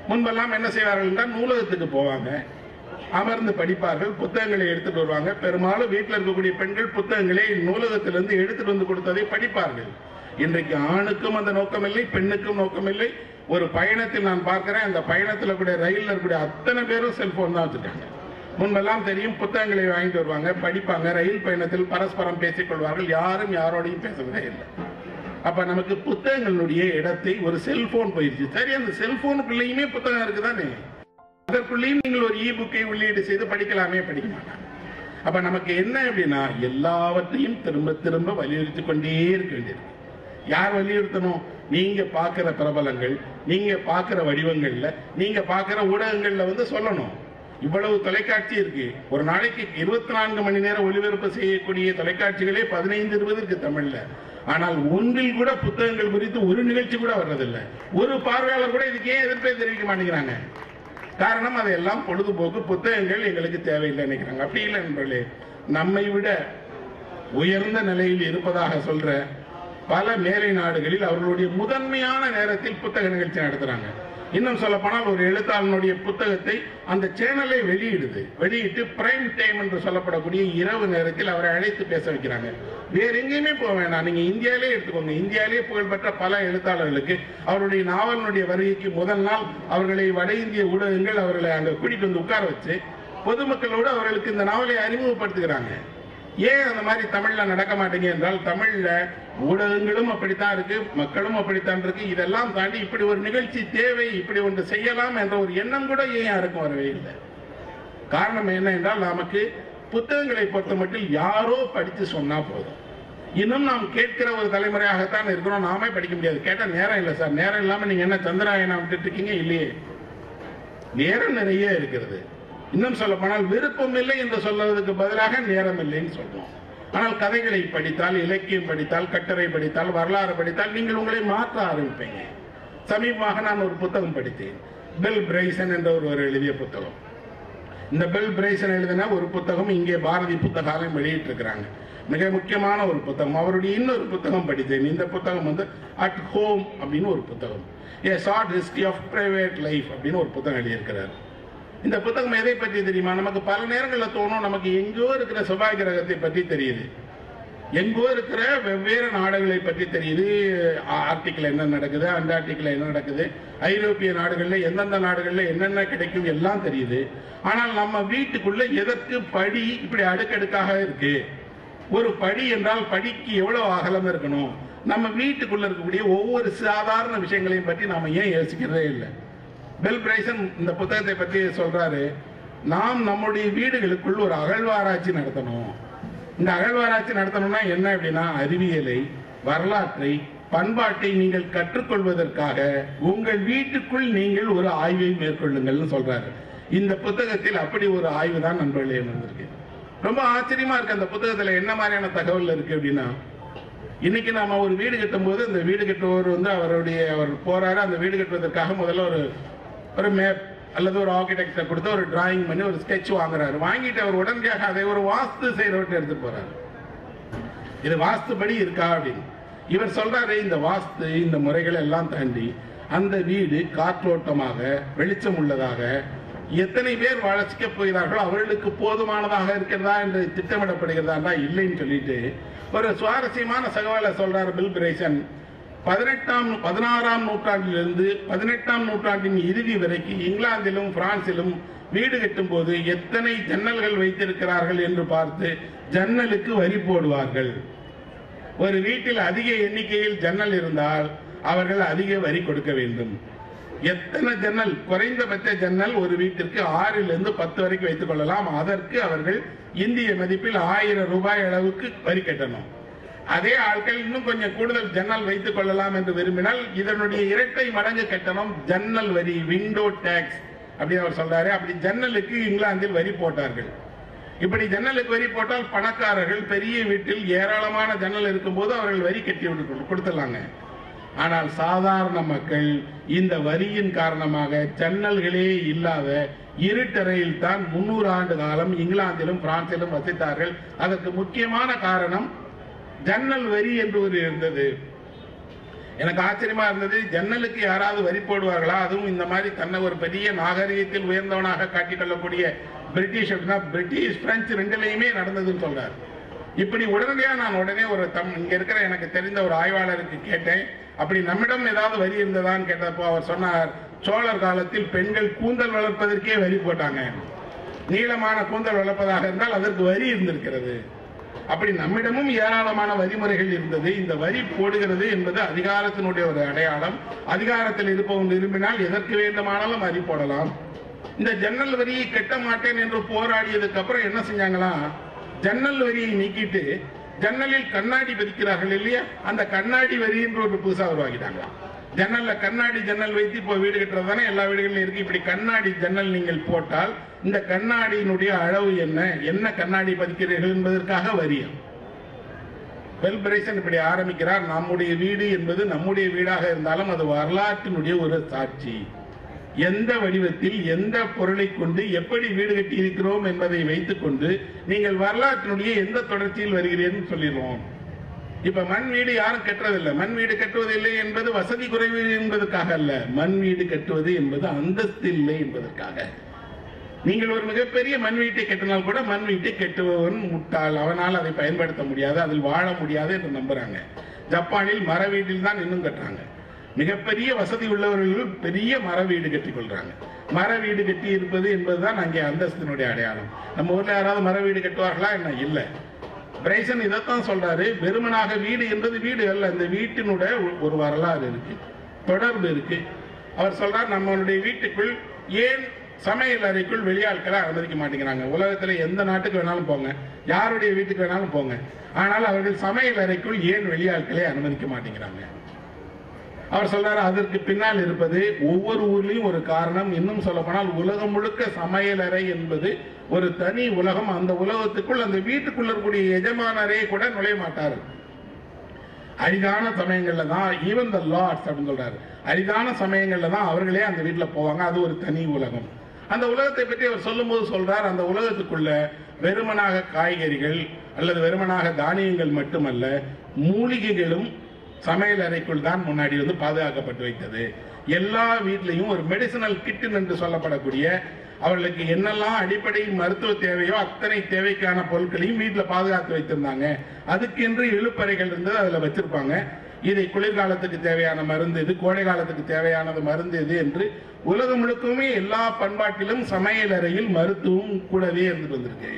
முன்பெல்லாம் என்ன செய்வார்கள் என்றால் நூலகத்துக்கு போவாங்க அமர்ந்து படிப்பார்கள் புத்தகங்களை எடுத்துட்டு வருவாங்க பெரும்பாலும் வீட்டில் இருக்கக்கூடிய பெண்கள் புத்தகங்களை நூலகத்திலிருந்து எடுத்துட்டு வந்து கொடுத்ததை படிப்பார்கள் இன்றைக்கு ஆணுக்கும் அந்த நோக்கம் இல்லை பெண்ணுக்கும் நோக்கம் இல்லை ஒரு பயணத்தில் நான் பார்க்கிறேன் அந்த பயணத்தில் கூடிய ரயிலில் இருக்கக்கூடிய அத்தனை பேரும் செல்போன் தான் வச்சுட்டாங்க முன்பெல்லாம் தெரியும் புத்தகங்களை வாங்கிட்டு வருவாங்க படிப்பாங்க ரயில் பயணத்தில் பரஸ்பரம் பேசிக் கொள்வார்கள் யாரும் யாரோடையும் பேசுவதே இல்லை அப்ப நமக்கு புத்தகங்களுடைய இடத்தை ஒரு செல்போன் போயிருச்சு சரி அந்த செல்போனுக்குள்ளேயுமே புத்தகம் இருக்குதானே அதற்குள்ளேயும் நீங்கள் ஒரு இ புக்கை உள்ளீடு செய்து படிக்கலாமே படிக்க மாட்டாங்க அப்ப நமக்கு என்ன அப்படின்னா எல்லாவற்றையும் திரும்ப திரும்ப வலியுறுத்தி கொண்டே இருக்க வேண்டியது யார் வலியுறுத்தணும் நீங்க பார்க்கிற பிரபலங்கள் நீங்க பார்க்கிற வடிவங்கள்ல நீங்க பார்க்கிற ஊடகங்கள்ல வந்து சொல்லணும் இவ்வளவு தொலைக்காட்சி இருக்கு ஒரு நாளைக்கு இருபத்தி நான்கு மணி நேரம் ஒளிபரப்பு செய்யக்கூடிய தொலைக்காட்சிகளே பதினைந்து இருபது இருக்கு தமிழ்ல ஆனால் ஒன்றில் கூட புத்தகங்கள் குறித்து ஒரு நிகழ்ச்சி கூட வர்றதில்லை ஒரு பார்வையாளர் கூட இதுக்கு ஏன் எதிர்ப்பை தெரிவிக்க மாட்டேங்கிறாங்க காரணம் அதெல்லாம் பொழுதுபோக்கு புத்தகங்கள் எங்களுக்கு தேவையில்லை நினைக்கிறாங்க அப்படி இல்லை நண்பர்களே நம்மை விட உயர்ந்த நிலையில் இருப்பதாக சொல்ற பல மேலை நாடுகளில் அவர்களுடைய முதன்மையான நேரத்தில் புத்தக நிகழ்ச்சி நடத்துறாங்க இன்னும் சொல்ல போனால் ஒரு எழுத்தாளனுடைய புத்தகத்தை அந்த சேனலை வெளியிடுது வெளியிட்டு பிரைம் டைம் என்று சொல்லப்படக்கூடிய இரவு நேரத்தில் அவரை அழைத்து பேச வைக்கிறாங்க வேற எங்கேயுமே போக வேண்டாம் நீங்க இந்தியாவிலே எடுத்துக்கோங்க இந்தியாவிலே புகழ்பெற்ற பல எழுத்தாளர்களுக்கு அவருடைய நாவலினுடைய வருகைக்கு முதல் நாள் அவர்களை வட இந்திய ஊடகங்கள் அவர்களை அங்க கூட்டிட்டு வந்து உட்கார வச்சு பொதுமக்களோடு அவர்களுக்கு இந்த நாவலை அறிமுகப்படுத்துகிறாங்க ஏன் அந்த மாதிரி தமிழ்ல நடக்க மாட்டேங்க என்றால் தமிழ்ல ஊடகங்களும் அப்படித்தான் இருக்கு மக்களும் அப்படித்தான் இருக்கு இதெல்லாம் தாண்டி இப்படி ஒரு நிகழ்ச்சி தேவை இப்படி ஒன்று செய்யலாம் என்ற ஒரு எண்ணம் கூட ஏன் யாருக்கும் வரவே இல்லை காரணம் என்ன என்றால் நமக்கு புத்தகங்களை பொறுத்த மட்டும் யாரோ படித்து சொன்னா போதும் இன்னும் நாம் கேட்கிற ஒரு தலைமுறையாகத்தான் இருக்கிறோம் நாமே படிக்க முடியாது கேட்டா நேரம் இல்லை சார் நேரம் இல்லாம நீங்க என்ன சந்திராயனா விட்டுட்டு இருக்கீங்க இல்லையே நேரம் நிறைய இருக்கிறது இன்னும் சொல்ல போனால் விருப்பம் இல்லை என்று சொல்வதற்கு பதிலாக நேரம் இல்லைன்னு சொல்றோம் ஆனால் கதைகளை படித்தால் இலக்கியம் படித்தால் கட்டுரை படித்தால் வரலாறு படித்தால் நீங்கள் உங்களை மாற்ற ஆரம்பிப்பீங்க சமீபமாக நான் ஒரு புத்தகம் படித்தேன் பில் பிரைசன் என்ற ஒருவர் எழுதிய புத்தகம் இந்த பில் பிரைசன் எழுதின ஒரு புத்தகம் இங்கே பாரதி புத்தகாலயம் வெளியிட்டிருக்கிறாங்க மிக முக்கியமான ஒரு புத்தகம் அவருடைய இன்னொரு புத்தகம் படித்தேன் இந்த புத்தகம் வந்து அட் ஹோம் அப்படின்னு ஒரு புத்தகம் a short history of private life அப்படின்னு ஒரு புத்தகம் எழுதியிருக்கிறார் இந்த புத்தகம் எதை பற்றி தெரியுமா நமக்கு பல நேரங்களில் தோணும் நமக்கு எங்கோ இருக்கிற செவ்வாய் கிரகத்தை பற்றி தெரியுது எங்கோ இருக்கிற வெவ்வேறு நாடுகளை பற்றி தெரியுது ஆர்டிக்கில் என்ன நடக்குது அண்டார்டிக்கில் என்ன நடக்குது ஐரோப்பிய நாடுகளில் எந்தெந்த நாடுகளில் என்னென்ன கிடைக்கும் எல்லாம் தெரியுது ஆனால் நம்ம வீட்டுக்குள்ள எதற்கு படி இப்படி அடுக்கடுக்காக இருக்கு ஒரு படி என்றால் படிக்கு எவ்வளவு அகலம் இருக்கணும் நம்ம வீட்டுக்குள்ள இருக்கக்கூடிய ஒவ்வொரு சாதாரண விஷயங்களையும் பற்றி நாம ஏன் யோசிக்கிறதே இல்லை பெல் பிரைசன் இந்த புத்தகத்தை பற்றி சொல்றாரு நாம் நம்முடைய வீடுகளுக்குள் ஒரு அகழ்வாராய்ச்சி நடத்தணும் இந்த அகழ்வாராய்ச்சி நடத்தணும்னா என்ன அப்படின்னா அறிவியலை வரலாற்றை பண்பாட்டை நீங்கள் கற்றுக்கொள்வதற்காக உங்கள் வீட்டுக்குள் நீங்கள் ஒரு ஆய்வை மேற்கொள்ளுங்கள்னு சொல்றாரு இந்த புத்தகத்தில் அப்படி ஒரு ஆய்வு தான் நண்பர்களே வந்திருக்கு ரொம்ப ஆச்சரியமா இருக்கு அந்த புத்தகத்துல என்ன மாதிரியான தகவல் இருக்கு அப்படின்னா இன்னைக்கு நாம ஒரு வீடு கட்டும் போது அந்த வீடு கட்டுபவர் வந்து அவருடைய அவர் போறாரு அந்த வீடு கட்டுவதற்காக முதல்ல ஒரு ஒரு மேப் அல்லது ஒரு ஆர்கிடெக்டை கொடுத்து ஒரு டிராயிங் பண்ணி ஒரு ஸ்கெட்ச் வாங்குறாரு வாங்கிட்டு அவர் உடனடியாக அதை ஒரு வாஸ்து செய்யறவர்கிட்ட எடுத்து போறாரு இது வாஸ்துபடி இருக்கா அப்படின்னு இவர் சொல்றாரு இந்த வாஸ்து இந்த முறைகள் எல்லாம் தாண்டி அந்த வீடு காற்றோட்டமாக வெளிச்சம் உள்ளதாக எத்தனை பேர் வளர்ச்சிக்க போகிறார்களோ அவர்களுக்கு போதுமானதாக இருக்கிறதா என்று திட்டமிடப்படுகிறதா இல்லைன்னு சொல்லிட்டு ஒரு சுவாரஸ்யமான சகவலை சொல்றாரு பில் பிரைசன் பதினெட்டாம் பதினாறாம் நூற்றாண்டிலிருந்து பதினெட்டாம் நூற்றாண்டின் இறுதி வரைக்கும் இங்கிலாந்திலும் பிரான்சிலும் வீடு கட்டும் போது எத்தனை ஜன்னல்கள் வைத்திருக்கிறார்கள் என்று பார்த்து ஜன்னலுக்கு வரி போடுவார்கள் ஒரு வீட்டில் அதிக எண்ணிக்கையில் ஜன்னல் இருந்தால் அவர்கள் அதிக வரி கொடுக்க வேண்டும் எத்தனை ஜன்னல் குறைந்தபட்ச ஜன்னல் ஒரு வீட்டிற்கு ஆறிலிருந்து பத்து வரைக்கும் வைத்துக் கொள்ளலாம் அதற்கு அவர்கள் இந்திய மதிப்பில் ஆயிரம் ரூபாய் அளவுக்கு வரி கட்டணும் அதே ஆட்கள் இன்னும் கொஞ்சம் கூடுதல் ஜன்னல் வைத்துக் கொள்ளலாம் என்று விரும்பினால் இதனுடைய இரட்டை மடங்கு கட்டணம் ஜன்னல் வரி விண்டோ டேக்ஸ் அப்படின்னு அவர் சொல்றாரு அப்படி ஜன்னலுக்கு இங்கிலாந்தில் வரி போட்டார்கள் இப்படி ஜன்னலுக்கு வரி போட்டால் பணக்காரர்கள் பெரிய வீட்டில் ஏராளமான ஜன்னல் இருக்கும்போது அவர்கள் வரி கட்டி விட்டு கொடுத்துடலாங்க ஆனால் சாதாரண மக்கள் இந்த வரியின் காரணமாக ஜன்னல்களே இல்லாத இருட்டறையில் தான் முன்னூறு ஆண்டு காலம் இங்கிலாந்திலும் பிரான்சிலும் வசித்தார்கள் அதற்கு முக்கியமான காரணம் ஜன்னல் வரி என்று ஒரு இருந்தது எனக்கு ஆச்சரியமா இருந்தது ஜன்னலுக்கு யாராவது வரி போடுவார்களா அதுவும் இந்த மாதிரி தன்னை ஒரு பெரிய நாகரிகத்தில் உயர்ந்தவனாக காட்டிக்கொள்ளக்கூடிய பிரிட்டிஷ் அப்படின்னா பிரிட்டிஷ் பிரெஞ்சு ரெண்டுலையுமே நடந்ததுன்னு சொல்றாரு இப்படி உடனடியா நான் உடனே ஒரு தம் இங்க இருக்கிற எனக்கு தெரிந்த ஒரு ஆய்வாளருக்கு கேட்டேன் அப்படி நம்மிடம் ஏதாவது வரி இருந்ததான்னு கேட்டப்போ அவர் சொன்னார் சோழர் காலத்தில் பெண்கள் கூந்தல் வளர்ப்பதற்கே வரி போட்டாங்க நீளமான கூந்தல் வளர்ப்பதாக இருந்தால் அதற்கு வரி இருந்திருக்கிறது அப்படி நம்மிடமும் ஏராளமான வரிமுறைகள் இருந்தது இந்த வரி போடுகிறது என்பது அதிகாரத்தினுடைய ஒரு அடையாளம் அதிகாரத்தில் இருப்பவன் விரும்பினால் எதற்கு வேண்டுமானாலும் வரி போடலாம் இந்த ஜன்னல் வரியை கட்ட மாட்டேன் என்று போராடியதுக்கு அப்புறம் என்ன செஞ்சாங்களாம் ஜன்னல் வரியை நீக்கிட்டு ஜன்னலில் கண்ணாடி பதிக்கிறார்கள் இல்லையா அந்த கண்ணாடி வரி என்று ஒரு புதுசா உருவாக்கிட்டாங்களாம் ஜன்னல்ல கண்ணாடி ஜன்னல் வைத்து இப்போ வீடு கட்டுறது தானே எல்லா வீடுகளிலும் இருக்கு இப்படி கண்ணாடி ஜன்னல் நீங்கள் போட்டால் இந்த கண்ணாடியினுடைய அளவு என்ன என்ன கண்ணாடி பதிக்கிறீர்கள் என்பதற்காக வரியம் வெல்பிரேசன் இப்படி ஆரம்பிக்கிறார் நம்முடைய வீடு என்பது நம்முடைய வீடாக இருந்தாலும் அது வரலாற்றினுடைய ஒரு சாட்சி எந்த வடிவத்தில் எந்த பொருளை கொண்டு எப்படி வீடு கட்டி இருக்கிறோம் என்பதை வைத்துக்கொண்டு நீங்கள் வரலாற்றினுடைய எந்த தொடர்ச்சியில் வருகிறீர்கள் சொல்லிடுவோம் இப்ப மண் வீடு யாரும் கட்டுறதில்லை மண் வீடு கட்டுவதில்லை என்பது வசதி குறைவு என்பதற்காக அல்ல மண் வீடு கட்டுவது என்பது அந்தஸ்து இல்லை என்பதற்காக நீங்கள் ஒரு மிகப்பெரிய மண் வீட்டை கட்டினால் கூட மண் வீட்டை கட்டுபவன் முட்டாள் அவனால் அதை பயன்படுத்த முடியாது அதில் வாழ முடியாது என்று நம்புறாங்க ஜப்பானில் மர வீட்டில் தான் இன்னும் கட்டுறாங்க மிகப்பெரிய வசதி உள்ளவர்கள் பெரிய மர வீடு கட்டிக் கொள்றாங்க மர வீடு கட்டி இருப்பது என்பதுதான் அங்கே அந்தஸ்தினுடைய அடையாளம் நம்ம ஊர்ல யாராவது மர வீடு கட்டுவார்களா என்ன இல்லை பிரைசன் இதைத்தான் சொல்றாரு வெறுமனாக வீடு என்பது வீடு அல்ல இந்த வீட்டினுடைய ஒரு வரலாறு இருக்கு தொடர்பு இருக்கு அவர் சொல்றார் நம்மளுடைய வீட்டுக்குள் ஏன் சமையல் அறைக்குள் வெளியாட்களை அனுமதிக்க மாட்டேங்கிறாங்க உலகத்துல எந்த நாட்டுக்கு வேணாலும் போங்க யாருடைய வீட்டுக்கு வேணாலும் போங்க ஆனால் அவர்கள் சமையல் அறைக்குள் ஏன் வெளியாட்களை அனுமதிக்க மாட்டேங்கிறாங்க அவர் சொல்றாரு அதற்கு பின்னால் இருப்பது ஒவ்வொரு ஊர்லயும் ஒரு காரணம் இன்னும் சொல்ல போனால் உலகம் முழுக்க சமையலறை என்பது ஒரு தனி உலகம் அந்த உலகத்துக்குள் அந்த வீட்டுக்குள்ள இருக்கக்கூடிய எஜமானரே கூட நுழைய மாட்டார் அரிதான சமயங்கள்ல தான் ஈவன் த லார்ட்ஸ் அப்படின்னு சொல்றாரு அரிதான சமயங்கள்ல தான் அவர்களே அந்த வீட்டுல போவாங்க அது ஒரு தனி உலகம் அந்த உலகத்தை பற்றி அவர் சொல்லும்போது சொல்றார் அந்த உலகத்துக்குள்ள வெறுமனாக காய்கறிகள் அல்லது வெறுமனாக தானியங்கள் மட்டுமல்ல மூலிகைகளும் சமையல் அறைக்குள் தான் முன்னாடி வந்து பாதுகாக்கப்பட்டு வைத்தது எல்லா வீட்லையும் ஒரு மெடிசினல் கிட்டன் என்று சொல்லப்படக்கூடிய அவர்களுக்கு என்னெல்லாம் அடிப்படை மருத்துவ தேவையோ அத்தனை தேவைக்கான பொருட்களையும் வீட்டில் பாதுகாத்து வைத்திருந்தாங்க அதுக்கென்று இழுப்பறைகள் இருந்தது அதில் வச்சிருப்பாங்க இதை குளிர்காலத்துக்கு தேவையான மருந்து இது கோடை காலத்துக்கு தேவையானது மருந்து இது என்று உலகம் முழுக்கவுமே எல்லா பண்பாட்டிலும் சமையல் அறையில் மருத்துவம் கூடவே இருந்துட்டு வந்திருக்கு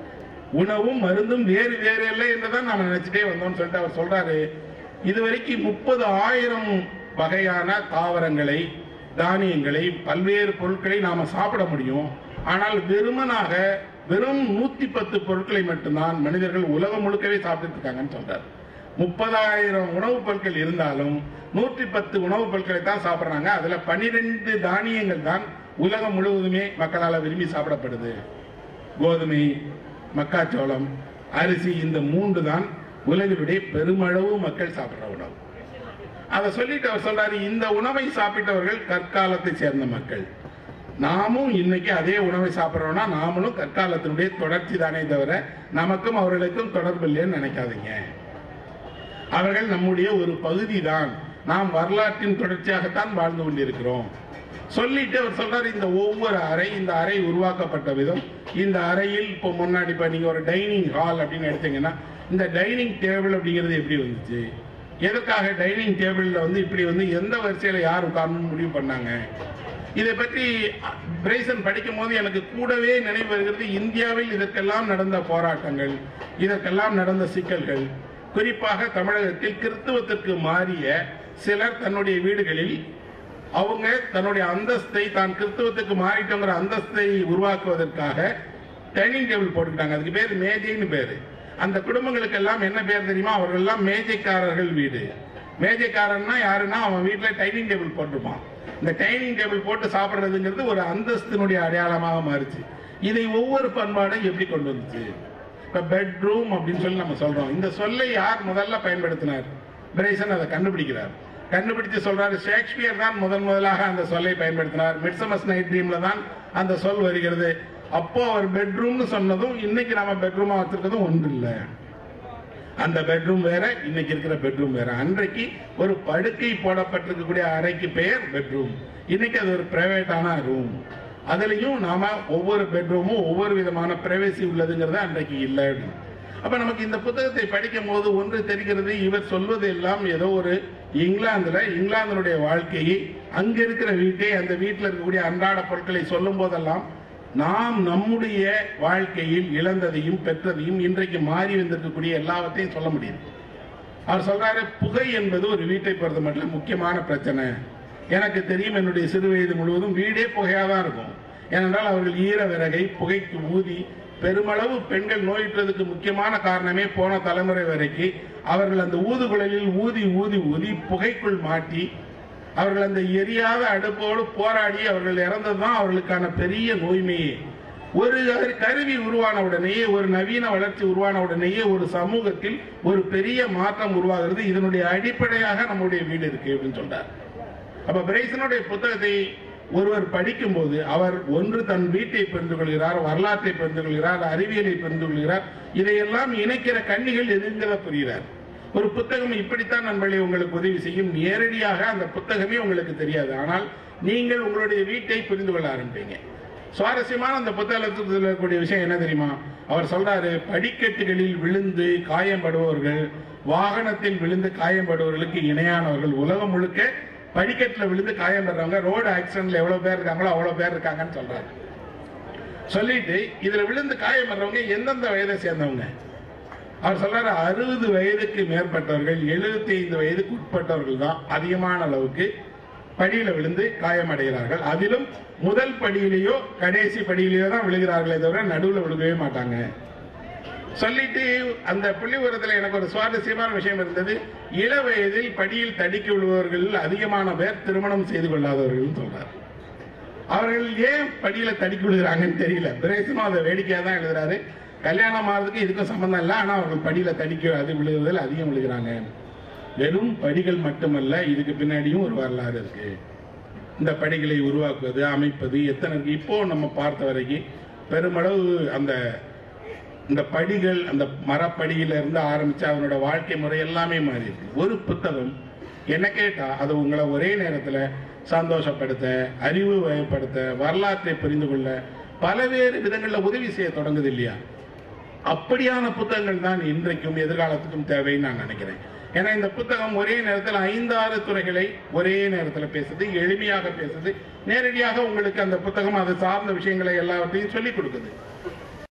உணவும் மருந்தும் வேறு வேறு இல்லை என்றுதான் நாம நினைச்சிட்டே வந்தோம்னு சொல்லிட்டு அவர் சொல்றாரு இதுவரைக்கும் முப்பது ஆயிரம் வகையான தாவரங்களை தானியங்களை பல்வேறு பொருட்களை நாம சாப்பிட முடியும் ஆனால் வெறுமனாக வெறும் நூத்தி பத்து பொருட்களை மட்டும்தான் மனிதர்கள் உலகம் முழுக்கவே சாப்பிட்டு இருக்காங்கன்னு சொல்றாரு முப்பதாயிரம் உணவுப் பொருட்கள் இருந்தாலும் நூற்றி பத்து உணவுப் பொருட்களை தான் சாப்பிடுறாங்க அதுல பனிரெண்டு தானியங்கள் தான் உலகம் முழுவதுமே மக்களால் விரும்பி சாப்பிடப்படுது கோதுமை மக்காச்சோளம் அரிசி இந்த மூன்று தான் உலகினுடைய பெருமளவு மக்கள் சாப்பிடுற உணவு அதை சொல்லிட்டு அவர் சொல்றாரு இந்த உணவை சாப்பிட்டவர்கள் கற்காலத்தை சேர்ந்த மக்கள் நாமும் இன்னைக்கு அதே உணவை சாப்பிட்றோம்னா நாமளும் கற்காலத்தினுடைய தொடர்ச்சி தானே தவிர நமக்கும் அவர்களுக்கும் தொடர்பு இல்லைன்னு நினைக்காதீங்க அவர்கள் நம்முடைய ஒரு பகுதி தான் நாம் வரலாற்றின் தொடர்ச்சியாகத்தான் வாழ்ந்து கொண்டிருக்கிறோம் சொல்லிட்டு அவர் சொல்றாரு இந்த ஒவ்வொரு அறை இந்த அறை உருவாக்கப்பட்ட விதம் இந்த அறையில் இப்போ முன்னாடி இப்போ நீங்க ஒரு டைனிங் ஹால் அப்படின்னு எடுத்தீங்கன்னா இந்த டைனிங் டேபிள் அப்படிங்கிறது எப்படி வந்துச்சு எதற்காக டைனிங் டேபிள்ல வந்து இப்படி வந்து எந்த வரிசையில யார் உட்காரணும்னு முடிவு பண்ணாங்க இதை பற்றி பிரைசன் படிக்கும் போது எனக்கு கூடவே நினைவு வருகிறது இந்தியாவில் இதற்கெல்லாம் நடந்த போராட்டங்கள் இதற்கெல்லாம் நடந்த சிக்கல்கள் குறிப்பாக தமிழகத்தில் கிறிஸ்துவத்திற்கு மாறிய சிலர் தன்னுடைய வீடுகளில் அவங்க தன்னுடைய அந்தஸ்தை தான் கிறிஸ்துவத்துக்கு மாறிட்டோங்கிற அந்தஸ்தை உருவாக்குவதற்காக டைனிங் டேபிள் போட்டுக்கிட்டாங்க அதுக்கு பேர் மேஜைன்னு பேரு அந்த குடும்பங்களுக்கெல்லாம் என்ன பேர் தெரியுமா அவர்கள் எல்லாம் மேஜைக்காரர்கள் வீடு மேஜைக்காரன்னா யாருன்னா அவன் வீட்டுல டைனிங் டேபிள் போட்டிருப்பான் இந்த டைனிங் டேபிள் போட்டு சாப்பிடுறதுங்கிறது ஒரு அந்தஸ்தினுடைய அடையாளமாக மாறுச்சு இதை ஒவ்வொரு பண்பாடும் எப்படி கொண்டு வந்துச்சு இப்ப பெட்ரூம் அப்படின்னு சொல்லி நம்ம சொல்றோம் இந்த சொல்லை யார் முதல்ல பயன்படுத்தினார் பிரைசன் அதை கண்டுபிடிக்கிறார் கண்டுபிடிச்சு சொல்றாரு ஷேக்ஸ்பியர் தான் முதன் முதலாக அந்த சொல்லை பயன்படுத்தினார் மிட்சமஸ் நைட் ட்ரீம்ல தான் அந்த சொல் வருகிறது அப்போ அவர் பெட்ரூம்னு சொன்னதும் இன்னைக்கு நம்ம பெட்ரூமா வச்சிருக்கிறதும் ஒன்று இல்லை அந்த பெட்ரூம் வேற இன்னைக்கு இருக்கிற பெட்ரூம் வேற அன்றைக்கு ஒரு படுக்கை போடப்பட்டிருக்கக்கூடிய அறைக்கு பெயர் பெட்ரூம் இன்னைக்கு அது ஒரு பிரைவேட்டான ரூம் அதுலயும் நாம ஒவ்வொரு பெட்ரூமும் ஒவ்வொரு விதமான பிரைவசி உள்ளதுங்கிறது அன்றைக்கு இல்லை அப்ப நமக்கு இந்த புத்தகத்தை படிக்கும் போது ஒன்று தெரிகிறது இவர் சொல்வது எல்லாம் ஏதோ ஒரு இங்கிலாந்துல இங்கிலாந்தினுடைய வாழ்க்கையை அங்க இருக்கிற வீட்டை அந்த வீட்டில் இருக்கக்கூடிய அன்றாட பொருட்களை சொல்லும் போதெல்லாம் நாம் நம்முடைய வாழ்க்கையில் இழந்ததையும் பெற்றதையும் இன்றைக்கு மாறி வந்திருக்கக்கூடிய எல்லாவற்றையும் சொல்ல முடியும் அவர் சொல்றாரு புகை என்பது ஒரு வீட்டை பொறுத்த மட்டும் முக்கியமான பிரச்சனை எனக்கு தெரியும் என்னுடைய சிறு வயது முழுவதும் வீடே புகையா தான் இருக்கும் ஏனென்றால் அவர்கள் ஈர விறகை புகைக்கு ஊதி பெருமளவு பெண்கள் நோயுற்றதுக்கு முக்கியமான காரணமே போன தலைமுறை வரைக்கும் அவர்கள் அந்த ஊதுகுழலில் ஊதி ஊதி ஊதி புகைக்குள் மாட்டி அவர்கள் அந்த எரியாத அடுப்போடு போராடி அவர்கள் இறந்ததுதான் அவர்களுக்கான பெரிய நோய்மையே ஒரு கருவி உருவான உடனேயே ஒரு நவீன வளர்ச்சி உருவான உடனேயே ஒரு சமூகத்தில் ஒரு பெரிய மாற்றம் உருவாகிறது இதனுடைய அடிப்படையாக நம்முடைய வீடு இருக்கு அப்படின்னு சொல்றார் அப்ப பிரைசனுடைய புத்தகத்தை ஒருவர் படிக்கும்போது அவர் ஒன்று தன் வீட்டை புரிந்து கொள்கிறார் வரலாற்றை புரிந்து கொள்கிறார் அறிவியலை புரிந்து கொள்கிறார் இதையெல்லாம் இணைக்கிற கண்ணிகள் எதுங்கிறத புரிகிறார் ஒரு புத்தகம் இப்படித்தான் நண்பர்களே உங்களுக்கு உதவி செய்யும் நேரடியாக அந்த புத்தகமே உங்களுக்கு தெரியாது ஆனால் நீங்கள் உங்களுடைய வீட்டை புரிந்து கொள்ள ஆரம்பிப்பீங்க சுவாரஸ்யமான அந்த புத்தகத்தில் சொல்லக்கூடிய விஷயம் என்ன தெரியுமா அவர் சொல்றாரு படிக்கட்டுகளில் விழுந்து காயம்படுபவர்கள் வாகனத்தில் விழுந்து காயம்படுபவர்களுக்கு இணையானவர்கள் உலகம் முழுக்க படிக்கட்டுல விழுந்து காயப்படுறவங்க ரோடு ஆக்சிடென்ட்ல எவ்வளவு பேர் இருக்காங்களோ அவ்வளவு பேர் இருக்காங்கன்னு சொல்றாரு சொல்லிட்டு இதுல விழுந்து காயப்படுறவங்க எந்தெந்த வயதை சேர்ந்தவங்க அவர் சொல்றாரு அறுபது வயதுக்கு மேற்பட்டவர்கள் எழுபத்தி ஐந்து வயதுக்கு உட்பட்டவர்கள் தான் அதிகமான அளவுக்கு படியில விழுந்து காயமடைகிறார்கள் அதிலும் முதல் படியிலேயோ கடைசி படியிலேயோ தான் விழுகிறார்களே தவிர நடுவில் விழுகவே மாட்டாங்க சொல்லிட்டு அந்த புள்ளிவரத்தில் எனக்கு ஒரு சுவாரஸ்யமான விஷயம் இருந்தது இள வயதில் படியில் தடிக்கி விழுபவர்கள் அதிகமான பேர் திருமணம் செய்து கொள்ளாதவர்கள் சொல்றார் அவர்கள் ஏன் படியில தடுக்கி விழுகிறாங்கன்னு தெரியல பிரேசனும் அதை வேடிக்கையா தான் எழுதுறாரு கல்யாணம் ஆகிறதுக்கு இதுக்கும் சம்பந்தம் இல்லை ஆனா அவர்கள் படியில தடிக்க அது விழுகுவதில் அதிகம் விழுகிறாங்க வெறும் படிகள் மட்டுமல்ல இதுக்கு பின்னாடியும் ஒரு வரலாறு இருக்கு இந்த படிகளை உருவாக்குவது அமைப்பது எத்தனை இருக்கு இப்போ நம்ம பார்த்த வரைக்கும் பெருமளவு அந்த இந்த படிகள் அந்த மரப்படியில இருந்து ஆரம்பிச்சு அவனோட வாழ்க்கை முறை எல்லாமே மாறி இருக்கு ஒரு புத்தகம் என்ன கேட்டா அது உங்களை ஒரே நேரத்துல சந்தோஷப்படுத்த அறிவு வயப்படுத்த வரலாற்றை புரிந்து கொள்ள பல்வேறு விதங்களில் உதவி செய்ய தொடங்குது இல்லையா அப்படியான புத்தகங்கள் தான் இன்றைக்கும் எதிர்காலத்துக்கும் தேவைன்னு நான் நினைக்கிறேன் ஏன்னா இந்த புத்தகம் ஒரே நேரத்தில் ஐந்தாறு துறைகளை ஒரே நேரத்தில் பேசுது எளிமையாக பேசுது நேரடியாக உங்களுக்கு அந்த புத்தகம் அது சார்ந்த விஷயங்களை எல்லாவற்றையும் சொல்லிக் கொடுக்குது